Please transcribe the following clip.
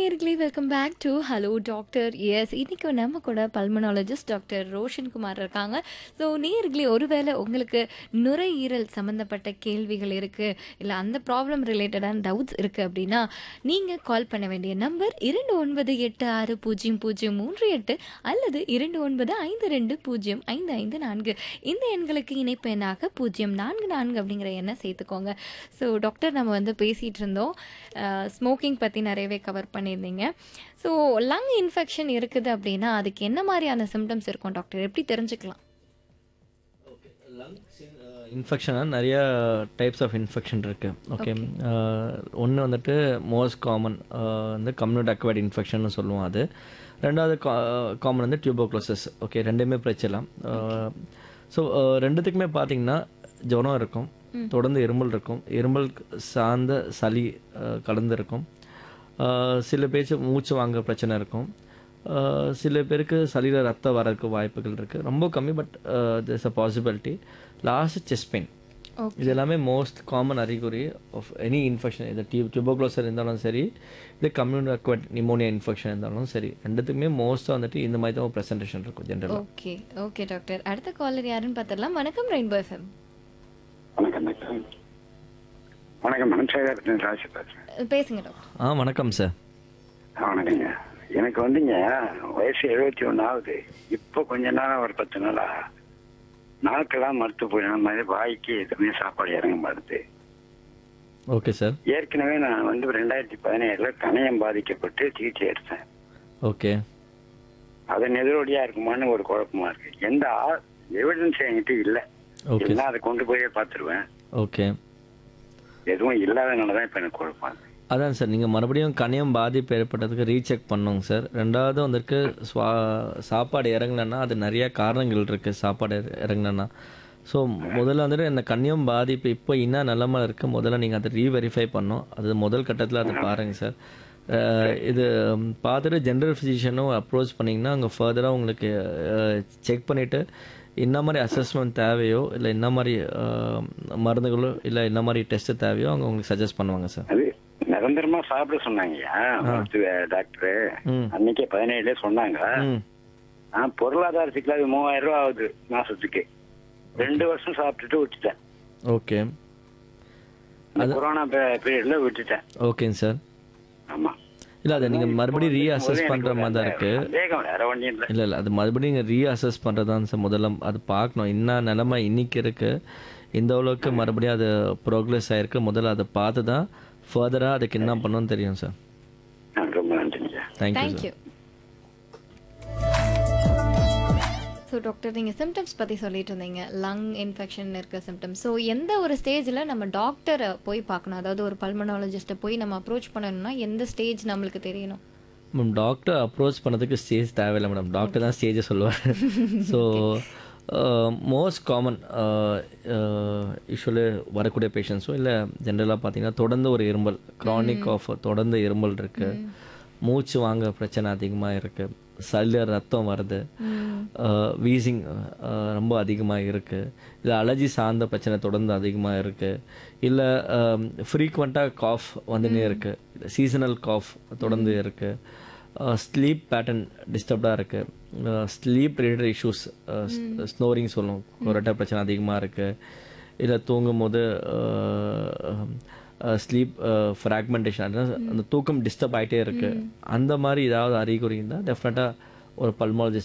நேயர்களே welcome back to hello doctor S இன்னைக்கு நம்ம கூட பல்மனாலஜிஸ்ட் டாக்டர் ரோஷன் குமார் இருக்காங்க ஸோ நேயர்களே ஒருவேளை உங்களுக்கு நுரையீரல் சம்மந்தப்பட்ட கேள்விகள் இருக்குது இல்லை அந்த ப்ராப்ளம் ரிலேட்டடான டவுட்ஸ் இருக்குது அப்படின்னா நீங்கள் கால் பண்ண வேண்டிய நம்பர் இரண்டு ஒன்பது எட்டு ஆறு பூஜ்ஜியம் பூஜ்ஜியம் மூன்று எட்டு அல்லது இரண்டு ஒன்பது ஐந்து ரெண்டு பூஜ்ஜியம் ஐந்து ஐந்து நான்கு இந்த எண்களுக்கு இணைப்பு எண்ணாக பூஜ்ஜியம் நான்கு நான்கு அப்படிங்கிற எண்ணை சேர்த்துக்கோங்க ஸோ டாக்டர் நம்ம வந்து பேசிகிட்டு இருந்தோம் ஸ்மோக்கிங் பற்றி நிறையவே கவர் பண்ணியிருந்தீங்க ஸோ லங் இன்ஃபெக்ஷன் இருக்குது அப்படின்னா அதுக்கு என்ன மாதிரியான சிம்டம்ஸ் இருக்கும் டாக்டர் எப்படி தெரிஞ்சுக்கலாம் இன்ஃபெக்ஷனாக நிறைய டைப்ஸ் ஆஃப் இன்ஃபெக்ஷன் இருக்குது ஓகே ஒன்று வந்துட்டு மோஸ்ட் காமன் வந்து கம்யூனிட் அக்வைட் இன்ஃபெக்ஷன் சொல்லுவோம் அது ரெண்டாவது காமன் வந்து டியூபோக்ளோசஸ் ஓகே ரெண்டுமே பிரச்சனை ஸோ ரெண்டுத்துக்குமே பார்த்தீங்கன்னா ஜுரம் இருக்கும் தொடர்ந்து இருமல் இருக்கும் இருமல் சார்ந்த சளி அஹ், கலந்து இருக்கும் அஹ், சில பேருக்கு மூச்சு வாங்க பிரச்சனை இருக்கும் அஹ், சில பேருக்கு சளியில் ரத்தம் வரதுக்கு வாய்ப்புகள் இருக்குது ரொம்ப கம்மி but this a possibility last chest pain okay இது எல்லாமே மோஸ்ட் காமன் அறிகுறி ஆஃப் எனி இன்ஃபெக்ஷன் இது டியூ டியூபோக்ளோசர் இருந்தாலும் சரி இது கம்யூனி அக்வட் நிமோனியா இன்ஃபெக்ஷன் இருந்தாலும் சரி ரெண்டுத்துக்குமே மோஸ்ட்டாக வந்துட்டு இந்த மாதிரி தான் ப்ரெசன்டேஷன் இருக்கும் ஜென்ரலாக ஓகே ஓகே டாக்டர் அடுத்த காலர் யாருன்னு பார்த்துடலாம் வணக்கம் ரெயின்போ எஃப்எம் வணக்கம் டாக்டர் வணக்கம் மேடம் சேகர் ராசி பேசுறேன் பேசுங்க டாக்டர் ஆ வணக்கம் சார் ஆ, வணக்கங்க எனக்கு வந்துங்க வயசு எழுபத்தி ஒன்று ஆகுது இப்போ கொஞ்ச நாளா ஒரு பத்து நாளா நாக்கெல்லாம் மறுத்து போயின மாதிரி வாய்க்கு எதுவுமே சாப்பாடு இறங்க மாட்டுது ஓகே சார் ஏற்கனவே நான் வந்து ரெண்டாயிரத்தி பதினேழுல கணையம் பாதிக்கப்பட்டு சிகிச்சை எடுத்தேன் ஓகே அதன் எதிரொலியா இருக்குமான்னு ஒரு குழப்பமா இருக்கு எந்த எவிடன்ஸ் என்கிட்ட இல்லை ஓகே எல்லாம் அதை கொண்டு போயே பார்த்துருவேன் ஓகே எதுவும் இல்லாதனால தான் இப்போ எனக்கு குழப்பம் இருக்கு. அதான் சார் நீங்கள் மறுபடியும் கணையம் பாதிப்பு ஏற்பட்டதுக்கு ரீசெக் பண்ணுங்க சார் ரெண்டாவது வந்துருக்கு ஸ்வா சாப்பாடு இறங்கலன்னா அது நிறைய காரணங்கள் இருக்குது சாப்பாடு இறங்கலன்னா ஸோ முதல்ல வந்துட்டு இந்த கண்ணியம் பாதிப்பு இப்போ என்ன நிலமை இருக்குது முதல்ல நீங்கள் அதை ரீவெரிஃபை பண்ணணும் அது முதல் கட்டத்தில் அதை பாருங்கள் சார் அஹ் இது ம், பார்த்துட்டு ஜென்ரல் ஃபிசிஷியனும் அப்ரோச் பண்ணிங்கன்னா அங்கே ஃபர்தராக உங்களுக்கு செக் பண்ணிவிட்டு என்ன மாதிரி அசஸ்மெண்ட் தேவையோ இல்லை என்ன மாதிரி அஹ், மருந்துகளோ இல்லை என்ன மாதிரி டெஸ்ட்டு தேவையோ அவங்க உங்களுக்கு சஜஸ்ட் பண்ணுவாங்க சார் அது நிரந்தரமா சாப்பிட சொன்னாங்கய்யா மருத்துவ டாக்டர் ம். அன்னைக்கே பதினேழுல சொன்னாங்க ம் ஆ, பொருளாதார சிக்கல் அது மூவாயிரம் ரூபாய் ஆகுது மாசத்துக்கு ரெண்டு வருஷம் சாப்பிட்டுட்டு விட்டுட்டேன் ஓகே இந்த கொரோனா பீரியட்ல விட்டுட்டேன் ஓகேங்க சார் ஆமா இல்லை அதை நீங்கள் மறுபடியும் ரீஅசஸ் பண்ணுற மாதிரி தான் இருக்குது சந்தேகம் வேற ஒன்றும் இல்லை இல்லை இல்லை அது மறுபடியும் நீங்கள் ரீஅசஸ் பண்ணுறது தான் சார் முதல்ல அது பார்க்கணும் என்ன நிலமை இன்னைக்கு இருக்குது இந்த அளவுக்கு மறுபடியும் அது ப்ரோக்ரஸ் ஆயிருக்கு முதல்ல அதை பார்த்து தான் ஃபர்தராக அதுக்கு என்ன பண்ணணும்னு தெரியும் சார் ஆ, ரொம்ப நன்றிங்க thank you sir thank you so doctor நீங்கள் சிம்டம்ஸ் பற்றி சொல்லிட்டு இருந்தீங்க லங் இன்ஃபெக்ஷன் இருக்க சிம்டம்ஸ் ஸோ எந்த ஒரு ஸ்டேஜில் நம்ம டாக்டரை போய் பார்க்கணும் அதாவது ஒரு பல்மனாலஜிஸ்ட்டை போய் நம்ம அப்ரோச் பண்ணணும்னா எந்த ஸ்டேஜ் நம்மளுக்கு தெரியணும் மேம் டாக்டர் அப்ரோச் பண்ணதுக்கு ஸ்டேஜ் தேவையில்லை மேடம் டாக்டர் தான் ஸ்டேஜை சொல்லுவார் ஸோ மோஸ்ட் காமன் யூஸ்வலி வரக்கூடிய பேஷண்ட்ஸோ இல்லை ஜென்ரலாக பார்த்தீங்கன்னா தொடர்ந்து ஒரு இருமல் க்ரானிக் ஆஃப் தொடர்ந்து இருமல் இருக்குது மூச்சு வாங்க பிரச்சனை அதிகமாக இருக்குது சளியில் ரத்தம் வருது வீசிங் ரொம்ப அதிகமாக இருக்குது இல்லை அலர்ஜி சார்ந்த பிரச்சனை தொடர்ந்து அதிகமாக இருக்குது இல்லை ஃப்ரீக்வெண்ட்டாக காஃப் வந்துனே இருக்குது சீசனல் காஃப் தொடர்ந்து இருக்குது ஸ்லீப் பேட்டர்ன் டிஸ்டர்ப்டாக இருக்குது ஸ்லீப் ரிலேட்டட் இஷ்யூஸ் ஸ்னோரிங் சொல்லுவோம் கொரட்டை பிரச்சனை அதிகமாக இருக்குது இல்லை தூங்கும் போது ஸ்லீப் ஃப்ராக்மெண்டேஷன் அந்த தூக்கம் டிஸ்டர்ப் ஆகிட்டே இருக்குது அந்த மாதிரி ஏதாவது அறிகுறி இருந்தால் டெஃபினட்டாக ஒரு பல்மாலஜிஸ்ட்